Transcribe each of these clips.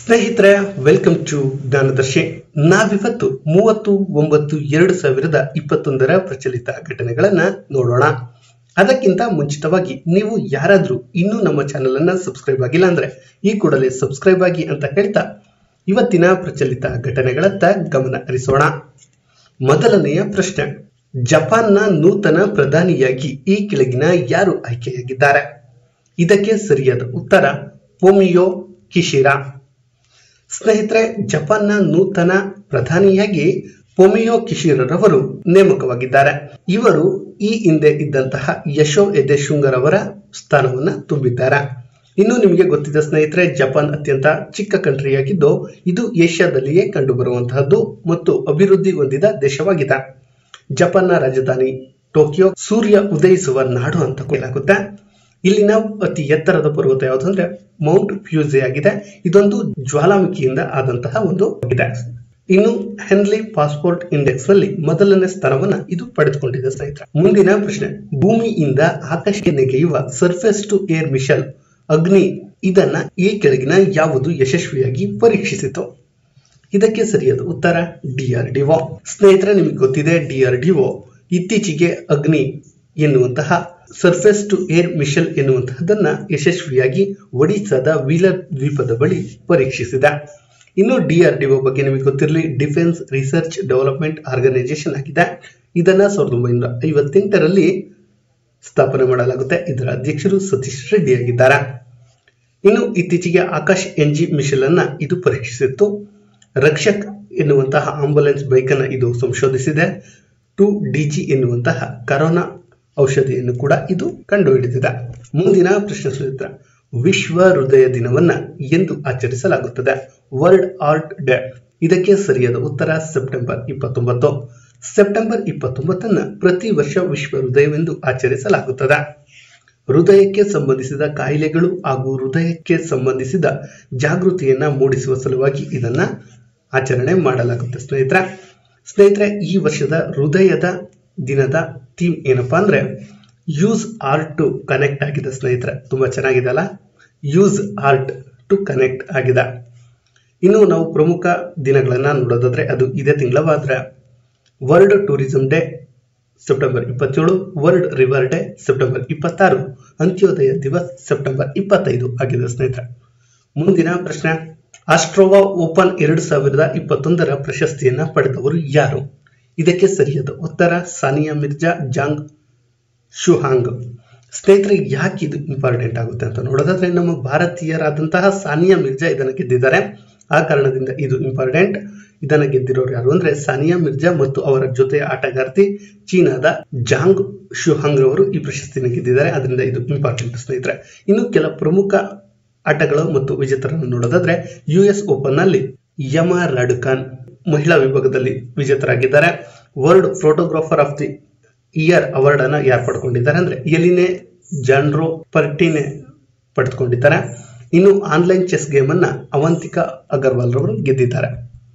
ಸ್ನೇಹಿತರೆ welcome to ಜ್ಞಾನದರ್ಶಿ ನಾವಿವತ್ತು ಮೂವತ್ತು ಒಂಬತ್ತು ಎರಡು ಸಾವಿರದ ಇಪ್ಪತ್ತೊಂದರ ಪ್ರಚಲಿತ ಘಟನೆಗಳನ್ನ ನೋಡೋಣ ಅದಕ್ಕಿಂತ ಮುಂಚಿತವಾಗಿ ನೀವು ಯಾರಾದ್ರೂ ಇನ್ನೂ ನಮ್ಮ ಚಾನೆಲ್ ಅನ್ನ ಸಬ್ಸ್ಕ್ರೈಬ್ ಆಗಿಲ್ಲ ಅಂದ್ರೆ ಈ ಕೂಡಲೇ ಸಬ್ಸ್ಕ್ರೈಬ್ ಆಗಿ ಅಂತ ಹೇಳ್ತಾ ಇವತ್ತಿನ ಪ್ರಚಲಿತ ಘಟನೆಗಳತ್ತ ಗಮನ ಹರಿಸೋಣ ಮೊದಲನೆಯ ಪ್ರಶ್ನೆ ಜಪಾನ್ನ ನೂತನ ಪ್ರಧಾನಿಯಾಗಿ ಈ ಕೆಳಗಿನ ಯಾರು ಆಯ್ಕೆಯಾಗಿದ್ದಾರೆ ಇದಕ್ಕೆ ಸರಿಯಾದ ಉತ್ತರ ಪೋಮಿಯೋ ಕಿಶಿರಾ ಸ್ನೇಹಿತರೆ ಜಪಾನ್ನ ನೂತನ ಪ್ರಧಾನಿಯಾಗಿ ಪೊಮಿಯೋ ಕಿಶಿರರವರು ನೇಮಕವಾಗಿದ್ದಾರೆ ಇವರು ಈ ಹಿಂದೆ ಇದ್ದಂತಹ ಯಶೋ ಎದೆಶುಂಗರ್ ಅವರ ಸ್ಥಾನವನ್ನ ತುಂಬಿದ್ದಾರೆ ಇನ್ನು ನಿಮಗೆ ಗೊತ್ತಿದೆ ಸ್ನೇಹಿತರೆ ಜಪಾನ್ ಅತ್ಯಂತ ಚಿಕ್ಕ ಕಂಟ್ರಿಯಾಗಿದ್ದು ಇದು ಏಷ್ಯಾದಲ್ಲಿಯೇ ಕಂಡುಬರುವಂತಹದ್ದು ಮತ್ತು ಅಭಿವೃದ್ಧಿ ಹೊಂದಿದ ದೇಶವಾಗಿದೆ ಜಪಾನ್ನ ರಾಜಧಾನಿ ಟೋಕಿಯೋ ಸೂರ್ಯ ಉದಯಿಸುವ ನಾಡು ಅಂತ ಹೇಳಲಾಗುತ್ತೆ ಇಲ್ಲಿನ ಅತಿ ಎತ್ತರದ ಪರ್ವತ ಯಾವುದು ಅಂದ್ರೆ ಮೌಂಟ್ ಫ್ಯೂಸೆ ಆಗಿದೆ ಇದೊಂದು ಜ್ವಾಲಾಮುಖಿಯಿಂದ ಆದಂತಹ ಒಂದು ಇದೆ ಇನ್ನು ಹೆನ್ಲಿ ಪಾಸ್ಪೋರ್ಟ್ ಇಂಡೆಕ್ಸ್ ನಲ್ಲಿ ಮೊದಲನೇ ಸ್ಥಾನವನ್ನ ಇದು ಪಡೆದುಕೊಂಡಿದೆ ಸ್ನೇಹಿತರೆ ಮುಂದಿನ ಪ್ರಶ್ನೆ ಭೂಮಿಯಿಂದ ಆಕಾಶಕ್ಕೆ ನೆಗೆಯುವ surface to air mission Agni ಇದನ್ನ ಈ ಕೆಳಗಿನ ಯಾವುದು ಯಶಸ್ವಿಯಾಗಿ ಪರೀಕ್ಷಿಸಿತು ಇದಕ್ಕೆ ಸರಿಯಾದ ಉತ್ತರ ಡಿಆರ್ಡಿಒ ಸ್ನೇಹಿತರೆ ನಿಮಗೆ ಗೊತ್ತಿದೆ ಡಿಆರ್ಡಿಒ ಇತ್ತೀಚೆಗೆ ಅಗ್ನಿ ಎನ್ನುವಂತಹ ಸರ್ಫೇಸ್ ಟು ಏರ್ ಮಿಷನ್ ಎನ್ನುವಂತಹದನ್ನ ಯಶಸ್ವಿಯಾಗಿ ಒಡಿಸಾದ ವೀಲರ್ ದ್ವೀಪದ ಬಳಿ ಪರೀಕ್ಷಿಸಿದೆ ಇನ್ನು ಡಿಆರ್ಡಿಒ ಬಗ್ಗೆ ನಿಮಗೆ ಗೊತ್ತಿರಲಿ ಡಿಫೆನ್ಸ್ ರಿಸರ್ಚ್ ಡೆವಲಪ್ಮೆಂಟ್ ಆರ್ಗನೈಸೇಷನ್ ಆಗಿದೆ ಇದನ್ನ ಸಾವಿರದ ಒಂಬೈನೂರ ಐವತ್ತೆಂಟರಲ್ಲಿ ಸ್ಥಾಪನೆ ಮಾಡಲಾಗುತ್ತೆ ಇದರ ಅಧ್ಯಕ್ಷರು ಸತೀಶ್ ರೆಡ್ಡಿ ಆಗಿದ್ದಾರೆ ಇನ್ನು ಇತ್ತೀಚೆಗೆ ಆಕಾಶ್ ಎನ್ಜಿ ಮಿಷನ್ ಅನ್ನ ಇದು ಪರೀಕ್ಷಿಸಿತ್ತು ರಕ್ಷಕ್ ಎನ್ನುವಂತಹ ಆಂಬುಲೆನ್ಸ್ ಬೈಕ್ ಅನ್ನ ಇದು ಸಂಶೋಧಿಸಿದೆ ಟು ಡಿಜಿ ಎನ್ನುವಂತಹ ಕರೋನಾ ಔಷಧಿಯನ್ನು ಕೂಡ ಇದು ಕಂಡುಹಿಡಿದಿದೆ ಮುಂದಿನ ಪ್ರಶ್ನೆ ಸೂತ್ರ ವಿಶ್ವ ಹೃದಯ ದಿನವನ್ನ ಎಂದು ಆಚರಿಸಲಾಗುತ್ತದೆ ವರ್ಲ್ಡ್ ಆರ್ಟ್ ಡೇ ಇದಕ್ಕೆ ಸರಿಯಾದ ಉತ್ತರ ಸೆಪ್ಟೆಂಬರ್ ಇಪ್ಪತ್ತೊಂಬತ್ತು ಸೆಪ್ಟೆಂಬರ್ ಇಪ್ಪತ್ತೊಂಬತ್ತನ್ನ ಪ್ರತಿ ವರ್ಷ ವಿಶ್ವ ಹೃದಯವೆಂದು ಆಚರಿಸಲಾಗುತ್ತದೆ ಹೃದಯಕ್ಕೆ ಸಂಬಂಧಿಸಿದ ಕಾಯಿಲೆಗಳು ಹಾಗೂ ಹೃದಯಕ್ಕೆ ಸಂಬಂಧಿಸಿದ ಜಾಗೃತಿಯನ್ನ ಮೂಡಿಸುವ ಸಲುವಾಗಿ ಇದನ್ನ ಆಚರಣೆ ಮಾಡಲಾಗುತ್ತೆ ಸ್ನೇಹಿತರೆ ಸ್ನೇಹಿತರೆ ಈ ವರ್ಷದ ಹೃದಯದ ದಿನದ ಥೀಮ್ ಏನಪ್ಪಾ ಅಂದ್ರೆ ಯೂಸ್ ಆರ್ಟ್ ಟು ಕನೆಕ್ಟ್ ಆಗಿದೆ ಸ್ನೇಹಿತರೆ ತುಂಬಾ ಚೆನ್ನಾಗಿದೆ ಅಲ್ಲ ಯೂಸ್ ಆರ್ಟ್ ಟು ಕನೆಕ್ಟ್ ಆಗಿದೆ ಇನ್ನು ನಾವು ಪ್ರಮುಖ ದಿನಗಳನ್ನ ನೋಡೋದಾದ್ರೆ ಅದು ಇದೇ ತಿಂಗಳವಾದ್ರೆ ವರ್ಲ್ಡ್ ಟೂರಿಸಂ ಡೇ ಸೆಪ್ಟೆಂಬರ್ ಇಪ್ಪತ್ತೇಳು ವರ್ಲ್ಡ್ ರಿವರ್ ಡೇ ಸೆಪ್ಟೆಂಬರ್ ಇಪ್ಪತ್ತಾರು ಅಂತ್ಯೋದಯ ದಿವಸ್ ಸೆಪ್ಟೆಂಬರ್ ಇಪ್ಪತ್ತೈದು ಆಗಿದೆ ಸ್ನೇಹಿತರೆ ಮುಂದಿನ ಪ್ರಶ್ನೆ ಆಸ್ಟ್ರೋವಾ ಓಪನ್ ಎರಡು ಸಾವಿರದ ಇಪ್ಪತ್ತೊಂದರ ಪ್ರಶಸ್ತಿಯನ್ನ ಪಡೆದವರು ಯಾರು ಇದಕ್ಕೆ ಸರಿಯಾದ ಉತ್ತರ ಸಾನಿಯಾ ಮಿರ್ಜಾ ಜಾಂಗ್ ಶುಹಾಂಗ್ ಸ್ನೇಹಿತರೆ ಯಾಕೆ ಇದು ಇಂಪಾರ್ಟೆಂಟ್ ಆಗುತ್ತೆ ಅಂತ ನೋಡೋದಾದ್ರೆ ನಮ್ಮ ಭಾರತೀಯರಾದಂತಹ ಸಾನಿಯಾ ಮಿರ್ಜಾ ಇದನ್ನು ಗೆದ್ದಿದ್ದಾರೆ ಆ ಕಾರಣದಿಂದ ಇದು ಇಂಪಾರ್ಟೆಂಟ್ ಇದನ್ನ ಗೆದ್ದಿರೋರು ಯಾರು ಅಂದ್ರೆ ಸಾನಿಯಾ ಮಿರ್ಜಾ ಮತ್ತು ಅವರ ಜೊತೆ ಆಟಗಾರ್ತಿ ಚೀನಾದ ಜಾಂಗ್ ಶುಹಾಂಗ್ ರವರು ಈ ಪ್ರಶಸ್ತಿನ ಗೆದ್ದಿದ್ದಾರೆ ಅದರಿಂದ ಇದು ಇಂಪಾರ್ಟೆಂಟ್ ಸ್ನೇಹಿತರೆ ಇನ್ನು ಕೆಲ ಪ್ರಮುಖ ಆಟಗಳು ಮತ್ತು ವಿಜೇತರನ್ನು ನೋಡೋದಾದ್ರೆ ಯು ಎಸ್ ಓಪನ್ ನಲ್ಲಿ ಯಮಾ ರಾಡುಖಾನ್ ಮಹಿಳಾ ವಿಭಾಗದಲ್ಲಿ ವಿಜೇತರಾಗಿದ್ದಾರೆ world photographer of the year award ಅನ್ನ ಯಾರು ಪಡ್ಕೊಂಡಿದ್ದಾರೆ ಅಂದ್ರೆ ಎಲಿನೆ ಜಾನ್ರೋ ಪರ್ಟಿನೆ ಪಡೆದುಕೊಂಡಿದ್ದಾರೆ ಇನ್ನು ಆನ್ಲೈನ್ ಚೆಸ್ ಗೇಮ್ ಅನ್ನ ಅವಂತಿಕಾ ಅಗರ್ವಾಲ್ ರವರು ಗೆದ್ದಿದ್ದಾರೆ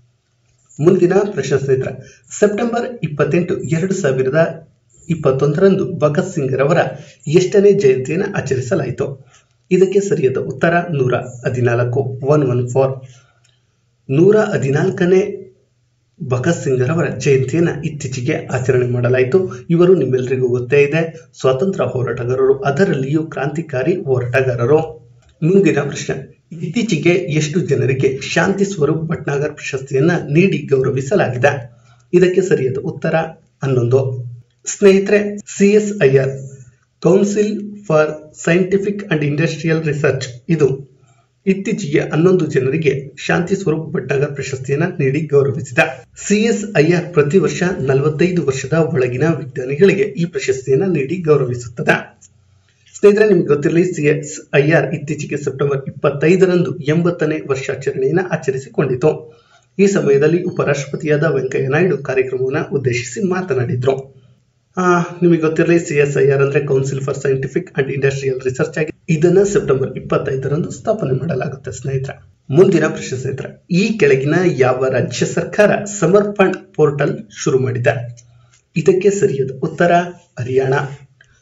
ಮುಂದಿನ ಪ್ರಶ್ನೆ ಸ್ನೇಹಿತರೆ ಸೆಪ್ಟೆಂಬರ್ ಇಪ್ಪತ್ತೆಂಟು ಎರಡು ಸಾವಿರದ ಇಪ್ಪತ್ತೊಂದರಂದು ಭಗತ್ ಸಿಂಗ್ ರವರ ಎಷ್ಟನೇ ಜಯಂತಿಯನ್ನು ಆಚರಿಸಲಾಯಿತು ಇದಕ್ಕೆ ಸರಿಯಾದ ಉತ್ತರ ನೂರ ಹದಿನಾಲ್ಕು ಒನ್ ಒನ್ ಫೋರ್ ನೂರ ಹದಿನಾಲ್ಕನೇ ಭಗತ್ ಸಿಂಗ್ ರವರ ಜಯಂತಿಯನ್ನ ಇತ್ತೀಚೆಗೆ ಆಚರಣೆ ಮಾಡಲಾಯಿತು ಇವರು ನಿಮ್ಮೆಲ್ಲರಿಗೂ ಗೊತ್ತೇ ಇದೆ ಸ್ವಾತಂತ್ರ್ಯ ಹೋರಾಟಗಾರರು ಅದರಲ್ಲಿಯೂ ಕ್ರಾಂತಿಕಾರಿ ಹೋರಾಟಗಾರರು ಮುಂದಿನ ಪ್ರಶ್ನೆ ಇತ್ತೀಚೆಗೆ ಎಷ್ಟು ಜನರಿಗೆ ಶಾಂತಿ ಸ್ವರೂಪ್ ಭಟ್ನಾಗರ್ ಪ್ರಶಸ್ತಿಯನ್ನ ನೀಡಿ ಗೌರವಿಸಲಾಗಿದೆ ಇದಕ್ಕೆ ಸರಿಯಾದ ಉತ್ತರ ಹನ್ನೊಂದು ಸ್ನೇಹಿತರೆ CSIR council for scientific and industrial research ಇದು ಇತ್ತೀಚೆಗೆ ಹನ್ನೊಂದು ಜನರಿಗೆ ಶಾಂತಿ ಸ್ವರೂಪ್ ಭಟ್ನಾಗರ್ ಪ್ರಶಸ್ತಿಯನ್ನ ನೀಡಿ ಗೌರವಿಸಿದ ಸಿಎಸ್ಐಆರ್ ಪ್ರತಿ ವರ್ಷ ನಲವತ್ತೈದು ವರ್ಷದ ಒಳಗಿನ ವಿಜ್ಞಾನಿಗಳಿಗೆ ಈ ಪ್ರಶಸ್ತಿಯನ್ನ ನೀಡಿ ಗೌರವಿಸುತ್ತದೆ ಸ್ನೇಹಿತರೆ ನಿಮ್ಗೆ ಗೊತ್ತಿರಲಿ ಸಿಎಸ್ಐಆರ್ ಇತ್ತೀಚೆಗೆ ಸೆಪ್ಟೆಂಬರ್ ಇಪ್ಪತ್ತೈದರಂದು ಎಂಬತ್ತನೇ ವರ್ಷಾಚರಣೆಯನ್ನು ಆಚರಿಸಿಕೊಂಡಿತು ಈ ಸಮಯದಲ್ಲಿ ಉಪರಾಷ್ಟ್ರಪತಿಯಾದ ವೆಂಕಯ್ಯ ನಾಯ್ಡು ಕಾರ್ಯಕ್ರಮವನ್ನು ಉದ್ದೇಶಿಸಿ ಮಾತನಾಡಿದ್ರು ನಿಮಗೆ ಗೊತ್ತಿರಲಿ ಸಿಎಸ್ಐಆರ್ ಅಂದ್ರೆ council for scientific and industrial research ಆಗಿ ಇದನ್ನ ಸೆಪ್ಟೆಂಬರ್ ಇಪ್ಪತ್ತೈದರಂದು ಸ್ಥಾಪನೆ ಮಾಡಲಾಗುತ್ತೆ ಸ್ನೇಹಿತರೆ ಮುಂದಿನ ಪ್ರಶ್ನೆ ಸ್ನೇಹಿತರೆ ಈ ಕೆಳಗಿನ ಯಾವ ರಾಜ್ಯ ಸರ್ಕಾರ ಸಮರ್ಪಣ್ ಪೋರ್ಟಲ್ ಶುರು ಮಾಡಿದೆ ಇದಕ್ಕೆ ಸರಿಯಾದ ಉತ್ತರ ಹರಿಯಾಣ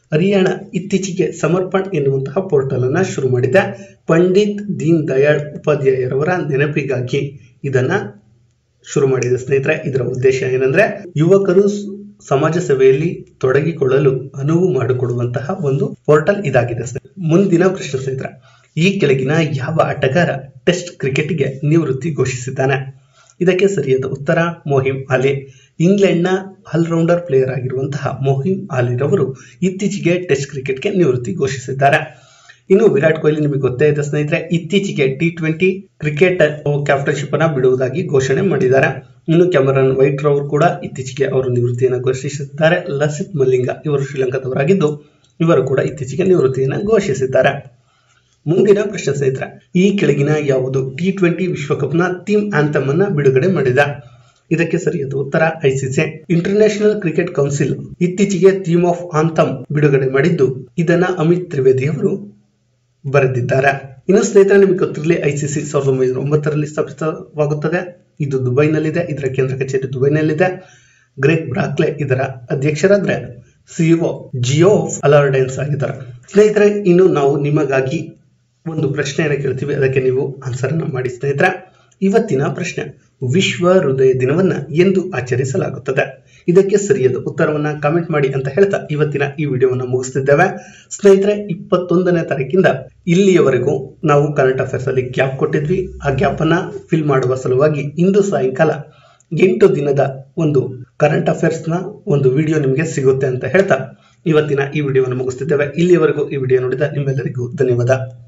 ಹರಿಯಾಣ ಇತ್ತೀಚೆಗೆ ಸಮರ್ಪಣ್ ಎನ್ನುವಂತಹ ಪೋರ್ಟಲ್ ಅನ್ನ ಶುರು ಮಾಡಿದೆ ಪಂಡಿತ್ ದೀನ್ ದಯಾಳ್ ಉಪಾಧ್ಯಾಯರವರ ನೆನಪಿಗಾಗಿ ಇದನ್ನ ಶುರು ಮಾಡಿದೆ ಸ್ನೇಹಿತರೆ ಇದರ ಉದ್ದೇಶ ಏನಂದ್ರೆ ಯುವಕರು ಸ್- ಸಮಾಜ ಸೇವೆಯಲ್ಲಿ ತೊಡಗಿಕೊಳ್ಳಲು ಅನುವು ಮಾಡಿಕೊಡುವಂತಹ ಒಂದು ಪೋರ್ಟಲ್ ಇದಾಗಿದೆ ಸ್ನೇಹಿತರೆ. ಮುಂದಿನ ಪ್ರಶ್ನೆ ಸ್ನೇಹಿತರೆ ಈ ಕೆಳಗಿನ ಯಾವ ಆಟಗಾರ ಟೆಸ್ಟ್ ಕ್ರಿಕೆಟ್ಗೆ ನಿವೃತ್ತಿ ಘೋಷಿಸಿದ್ದಾನೆ ಇದಕ್ಕೆ ಸರಿಯಾದ ಉತ್ತರ ಮೊಹಿಮ್ ಅಲಿ ಇಂಗ್ಲೆಂಡ್ನ ಆಲ್ರೌಂಡರ್ ಪ್ಲೇಯರ್ ಆಗಿರುವಂತಹ ಮೊಹಿಮ್ ಅಲಿರವರು ಇತ್ತೀಚೆಗೆ ಟೆಸ್ಟ್ ಕ್ರಿಕೆಟ್ಗೆ ನಿವೃತ್ತಿ ಘೋಷಿಸಿದ್ದಾರೆ ಇನ್ನು ವಿರಾಟ್ ಕೊಹ್ಲಿ ನಿಮಗೆ ಗೊತ್ತೇ ಇದೆ ಸ್ನೇಹಿತರೆ ಇತ್ತೀಚೆಗೆ ಟಿ ಟ್ವೆಂಟಿ ಕ್ರಿಕೆಟ್ ಕ್ಯಾಪ್ಟನ್ಶಿಪ್ ಅನ್ನ ಬಿಡುವುದಾಗಿ ಘೋಷಣೆ ಮಾಡಿದ್ದಾರೆ ಇನ್ನು ಕ್ಯಾಮರನ್ ವೈಟ್ ರವರು ಕೂಡ ಇತ್ತೀಚೆಗೆ ಅವರು ನಿವೃತ್ತಿಯನ್ನು ಘೋಷಿಸಿದ್ದಾರೆ ಲಸಿತ್ ಮಲ್ಲಿಂಗ ಇವರು ಶ್ರೀಲಂಕಾದವರಾಗಿದ್ದು ಇವರು ಕೂಡ ಇತ್ತೀಚೆಗೆ ನಿವೃತ್ತಿಯನ್ನು ಘೋಷಿಸಿದ್ದಾರೆ ಮುಂದಿನ ಪ್ರಶ್ನೆ ಸ್ನೇಹಿತರೆ ಈ ಕೆಳಗಿನ ಯಾವುದು ಟಿ ಟ್ವೆಂಟಿ ವಿಶ್ವಕಪ್ನ ಥೀಮ್ ಆಂಥಮ್ ಅನ್ನ ಬಿಡುಗಡೆ ಮಾಡಿದ ಇದಕ್ಕೆ ಸರಿಯಾದ ಉತ್ತರ ಐಸಿಸಿ ಇಂಟರ್ನ್ಯಾಷನಲ್ ಕ್ರಿಕೆಟ್ ಕೌನ್ಸಿಲ್ ಇತ್ತೀಚೆಗೆ ಥೀಮ್ ಆಫ್ ಆಂಥಮ್ ಬಿಡುಗಡೆ ಮಾಡಿದ್ದು ಇದನ್ನ ಅಮಿತ್ ತ್ರಿವೇದಿ ಅವರು ಬರೆದಿದ್ದಾರೆ ಇನ್ನು ಸ್ನೇಹಿತರೆ ನಿಮಗೆ ಗೊತ್ತಿರಲಿ ಐಸಿಸಿ ಸಾವಿರದ ಒಂಬೈನೂರ ಒಂಬತ್ತರಲ್ಲಿ ಸ್ಥಾಪಿತವಾಗುತ್ತದೆ ಇದು ದುಬೈನಲ್ಲಿದೆ ಇದರ ಕೇಂದ್ರ ಕಚೇರಿ ದುಬೈನಲ್ಲಿದೆ ಗ್ರೇಗ್ ಬ್ರಾಕ್ಲೆ ಇದರ ಅಧ್ಯಕ್ಷರಾದ್ರೆ ಸಿಇಒ ಜಿಯೋ ಅಲಾರ್ಡೆನ್ಸ್ ಆಗಿದ್ದಾರೆ ಸ್ನೇಹಿತರೆ ಇನ್ನು ನಾವು ನಿಮಗಾಗಿ ಒಂದು ಪ್ರಶ್ನೆಯನ್ನು ಕೇಳ್ತೀವಿ ಅದಕ್ಕೆ ನೀವು ಆನ್ಸರ್ ಅನ್ನ ಮಾಡಿ ಸ್ನೇಹಿತರೆ ಇವತ್ತಿನ ಪ್ರಶ್ನೆ ವಿಶ್ವ ಹೃದಯ ದಿನವನ್ನ ಎಂದು ಆಚರಿಸಲಾಗುತ್ತದೆ ಇದಕ್ಕೆ ಸರಿಯಾದ ಉತ್ತರವನ್ನ ಕಾಮೆಂಟ್ ಮಾಡಿ ಅಂತ ಹೇಳ್ತಾ ಇವತ್ತಿನ ಈ ವಿಡಿಯೋವನ್ನ ಮುಗಿಸ್ತಿದ್ದೇವೆ ಸ್ನೇಹಿತರೆ ಇಪ್ಪತ್ತೊಂದನೇ ತಾರೀಕಿಂದ ಇಲ್ಲಿಯವರೆಗೂ ನಾವು ಕರೆಂಟ್ ಅಫೇರ್ಸ್ ಅಲ್ಲಿ ಗ್ಯಾಪ್ ಕೊಟ್ಟಿದ್ವಿ ಆ ಗ್ಯಾಪ್ ಅನ್ನ ಫಿಲ್ ಮಾಡುವ ಸಲುವಾಗಿ ಇಂದು ಸಾಯಂಕಾಲ ಎಂಟು ದಿನದ ಒಂದು ಕರೆಂಟ್ ಅಫೇರ್ಸ್ ನ ಒಂದು ವಿಡಿಯೋ ನಿಮಗೆ ಸಿಗುತ್ತೆ ಅಂತ ಹೇಳ್ತಾ ಇವತ್ತಿನ ಈ ವಿಡಿಯೋವನ್ನು ಮುಗಿಸ್ತಿದ್ದೇವೆ ಇಲ್ಲಿಯವರೆಗೂ ಈ ವಿಡಿಯೋ ನೋಡಿದ ನಿಮ್ಮೆಲ್ಲರಿಗೂ ಧನ್ಯವಾದ